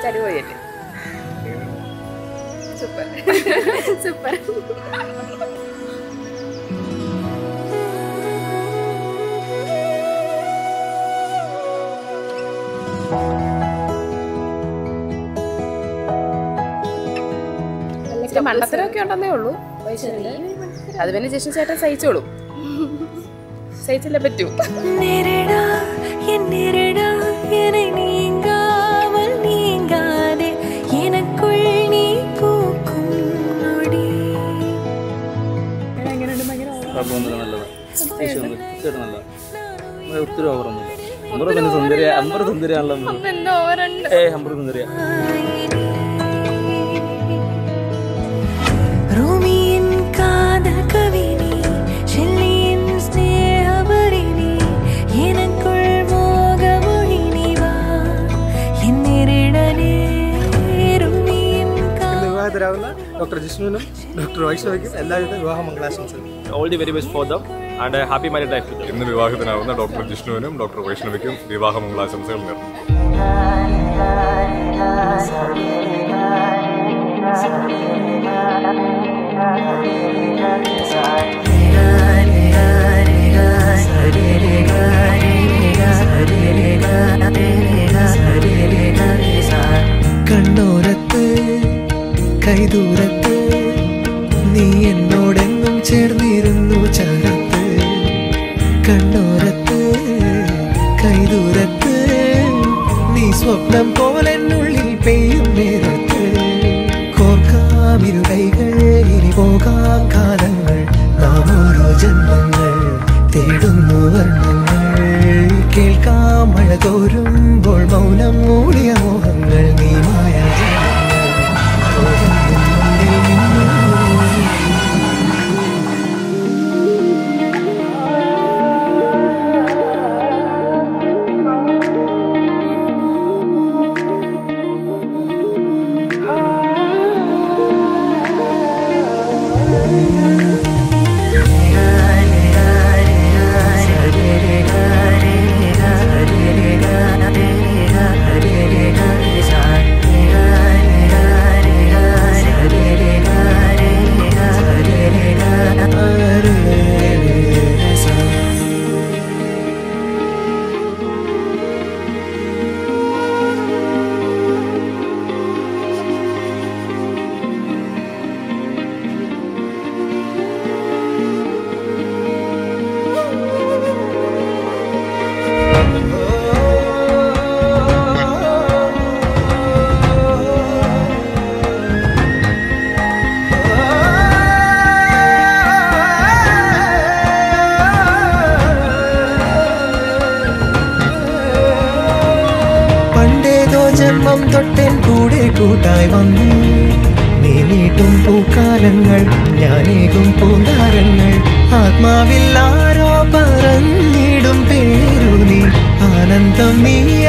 അടിപൊളിയായിട്ട് super super ഇച്ചിരി മണ്ടത്തരമൊക്കെ ഉണ്ടെന്നേ ഉള്ളൂ അത് പിന്നെ ജഷൻ ചേട്ടൻ സഹിച്ചോളൂ സഹിച്ചല്ലേ പറ്റൂ நிரடா என் நிரடா என்னை நீங்காமல் நீங்காதே எனக்குள் நீ பூக்கும் நொடி കുഴപ്പമൊന്നുമില്ല നല്ലതാണ് വിഷയമൊന്നും ചേട്ടൻ നല്ലതാണ് നമ്മളെ ഒത്തിരി ഓവറൊന്നുമില്ല അമ്പറ് പിന്നെ സുന്ദരിയ അമ്പറ് സുന്ദരിയാണല്ലോ എന്തോ ഓവറുണ്ട് ഏ അമ്പറ് സുന്ദരിയാ റൂമിயின் காதல் கவினி ஷெல்லியின் ஸ்நேகபரிணி எனக்குள் மோகமொழி நீ வா என் நிரடனே റൂമിயின் ഇന്ന് വിവാഹിതരാകുന്ന ഡോക്ടർ ജിഷ്ണുവിനും ഡോക്ടർ വൈഷ്ണവിക്കും എല്ലാവിധ വിവാഹ മംഗളാശംസകൾ all the very best for them and happy married life to ഇന്ന് വിവാഹിതനാവുന്ന ഡോക്ടർ ജിഷ്ണുവിനും ഡോക്ടർ വൈഷ്ണവിക്കും വിവാഹ മംഗളാശംസകൾ നേർന്നു കണ്ണോരത്ത് കൈദൂരത്ത് നീ എന്നോടെന്നും ചേർന്നിരുന്നു ചാരത്ത് കണ്ണോരത്ത് കൈദൂരത്ത് നീ സ്വപ്നം പോലെന്നുള്ളിൽ പെയ്യും നേരത്ത് കോർക്കാം ഇരു കൈകൾ ഇനി പോകാം കാലങ്ങൾ നാം ഓരോ ജന്മങ്ങൾ തേടുന്നു വർണ്ണങ്ങൾ കേൾക്കാം മഴ തോരുമ്പോൾ മൗനം മൂടിയ മോഹങ്ങൾ നീ മായ പണ്ടേതോ ജന്മം തൊട്ടൻ കൂടെ കൂട്ടായി വന്നു നീ നീട്ടും പൂക്കാലങ്ങൾ ഞാനേകും പൂന്താരങ്ങൾ ആത്മാവിൽ ആരോ പറഞ്ഞിടും പേരു നീ ആനന്ദം നീ